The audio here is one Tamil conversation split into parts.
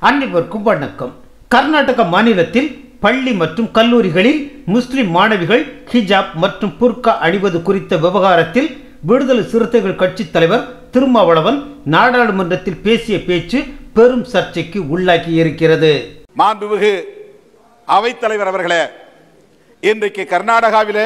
அனைவருக்கும் வணக்கம் கர்நாடக மாநிலத்தில் பள்ளி மற்றும் கல்லூரிகளில் முஸ்லிம் மாணவிகள் ஹிஜாப் மற்றும் புர்கா அணிவது குறித்த விவகாரத்தில் விடுதலை சிறுத்தைகள் கட்சித் தலைவர் திருமாவளவன் நாடாளுமன்றத்தில் பேசிய பேச்சு பெரும் சர்ச்சைக்கு உள்ளாகி இருக்கிறது மாண்புமிகு அவைத்தலைவர் அவர்களே இன்றைக்கு கர்நாடகாவிலே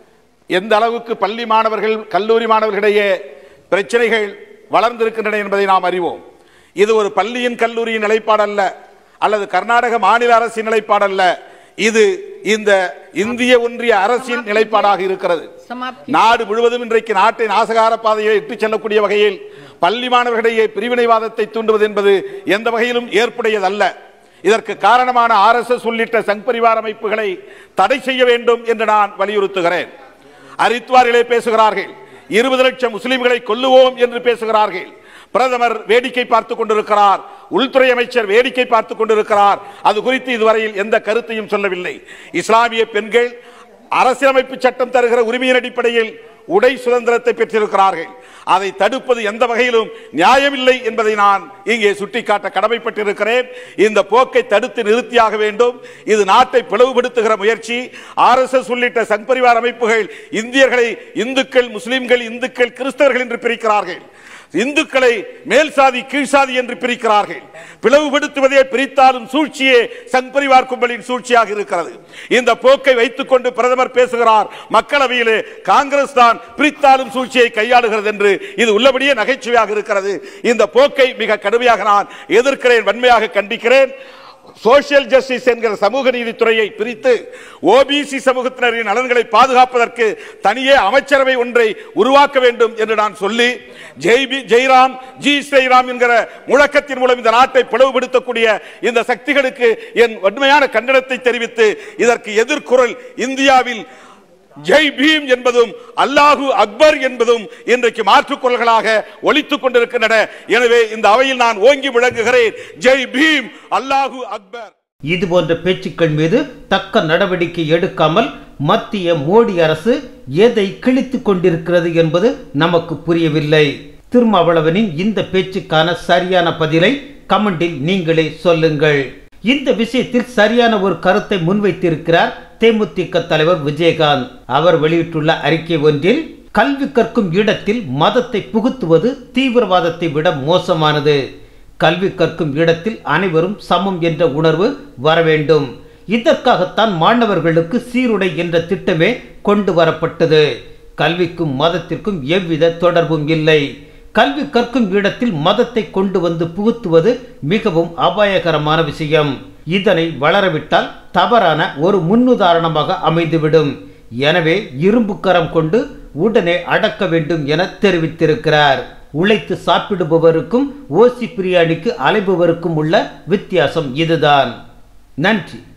எந்த அளவுக்கு பள்ளி மாணவர்கள் கல்லூரி மாணவர்களிடையே பிரச்சனைகள் வளர்ந்திருக்கின்றன என்பதை நாம் அறிவோம் இது ஒரு பள்ளியின் கல்லூரியின் நிலைப்பாடு அல்ல அல்லது கர்நாடக மாநில அரசின் நிலைப்பாடு அல்ல இது இந்த இந்திய ஒன்றிய அரசின் நிலைப்பாடாக இருக்கிறது நாடு முழுவதும் இன்றைக்கு நாட்டை நாசகார பாதையை இட்டுச் செல்லக்கூடிய வகையில் பள்ளி மாணவர்களிடையே பிரிவினைவாதத்தை தூண்டுவது என்பது எந்த வகையிலும் ஏற்புடையதல்ல இதற்கு காரணமான ஆர்எஸ்எஸ் உள்ளிட்ட சங் பரிவார அமைப்புகளை தடை செய்ய வேண்டும் என்று நான் வலியுறுத்துகிறேன் ஹரித்வாரிலே பேசுகிறார்கள் இருபது லட்சம் முஸ்லிம்களை கொல்லுவோம் என்று பேசுகிறார்கள் பிரதமர் வேடிக்கை பார்த்துக் கொண்டிருக்கிறார் உள்துறை அமைச்சர் வேடிக்கை பார்த்துக் கொண்டிருக்கிறார் அது குறித்து இதுவரையில் எந்த கருத்தையும் சொல்லவில்லை இஸ்லாமிய பெண்கள் அரசியலமைப்பு சட்டம் தருகிற உரிமையின் அடிப்படையில் உடை சுதந்திரத்தை பெற்றிருக்கிறார்கள் அதை தடுப்பது எந்த வகையிலும் நியாயமில்லை என்பதை நான் இங்கே சுட்டிக்காட்ட கடமைப்பட்டிருக்கிறேன் இந்த போக்கை தடுத்து நிறுத்தியாக வேண்டும் இது நாட்டை பிளவுபடுத்துகிற முயற்சி ஆர்எஸ்எஸ் உள்ளிட்ட சங் பரிவார் அமைப்புகள் இந்தியர்களை இந்துக்கள் முஸ்லிம்கள் இந்துக்கள் கிறிஸ்தவர்கள் என்று பிரிக்கிறார்கள் இந்துக்களை மேல் சாதி கீழ் சாதி என்று பிரிக்கிறார்கள் பிளவுபடுத்துவதே பிரித்தாலும் சூழ்ச்சியே சங் பரிவார் கும்பலின் சூழ்ச்சியாக இருக்கிறது இந்த போக்கை வைத்துக் கொண்டு பிரதமர் பேசுகிறார் மக்களவையிலே காங்கிரஸ் தான் பிரித்தாலும் சூழ்ச்சியை கையாளுகிறது என்று இது உள்ளபடியே நகைச்சுவையாக இருக்கிறது இந்த போக்கை மிக கடுமையாக நான் எதிர்க்கிறேன் வன்மையாக கண்டிக்கிறேன் சோசியல் ஜஸ்டிஸ் என்கிற சமூக நீதித்துறையை பிரித்து ஓபிசி சமூகத்தினரின் நலன்களை பாதுகாப்பதற்கு தனியே அமைச்சரவை ஒன்றை உருவாக்க வேண்டும் என்று நான் சொல்லி ஜெய் பி ஜெய்ராம் ஜி ஸ்ரீராம் என்கிற முழக்கத்தின் மூலம் இந்த நாட்டை பிளவுபடுத்தக்கூடிய இந்த சக்திகளுக்கு என் வன்மையான கண்டனத்தை தெரிவித்து இதற்கு எதிர்குரல் இந்தியாவில் ஜெய் பீம் என்பதும் அல்லாஹு அக்பர் என்பதும் இன்றைக்கு மாற்றுக்குரல்களாக ஒலித்துக் கொண்டிருக்கின்றன எனவே இந்த அவையில் நான் ஓங்கி விளங்குகிறேன் ஜெய் பீம் அல்லாஹு அக்பர் இது போன்ற பேச்சுக்கள் மீது தக்க நடவடிக்கை எடுக்காமல் மத்திய மோடி அரசு எதை கிழித்துக் கொண்டிருக்கிறது என்பது நமக்கு புரியவில்லை திருமாவளவனின் இந்த பேச்சுக்கான சரியான பதிலை கமெண்டில் நீங்களே சொல்லுங்கள் இந்த விஷயத்தில் சரியான ஒரு கருத்தை முன்வைத்திருக்கிறார் தேமுதிக தலைவர் விஜயகாந்த் அவர் வெளியிட்டுள்ள அறிக்கை ஒன்றில் கல்வி கற்கும் இடத்தில் மதத்தை புகுத்துவது தீவிரவாதத்தை விட மோசமானது கல்வி கற்கும் இடத்தில் அனைவரும் சமம் என்ற உணர்வு வர வேண்டும் இதற்காகத்தான் மாணவர்களுக்கு சீருடை என்ற திட்டமே கொண்டு வரப்பட்டது கல்விக்கும் மதத்திற்கும் எவ்வித தொடர்பும் இல்லை கல்வி கற்கும் இடத்தில் மதத்தை கொண்டு வந்து புகுத்துவது மிகவும் அபாயகரமான விஷயம் இதனை வளரவிட்டால் தவறான ஒரு முன்னுதாரணமாக அமைந்துவிடும் எனவே இரும்பு கரம் கொண்டு உடனே அடக்க வேண்டும் என தெரிவித்திருக்கிறார் உழைத்து சாப்பிடுபவருக்கும் ஓசி பிரியாணிக்கு அலைபவருக்கும் உள்ள வித்தியாசம் இதுதான் நன்றி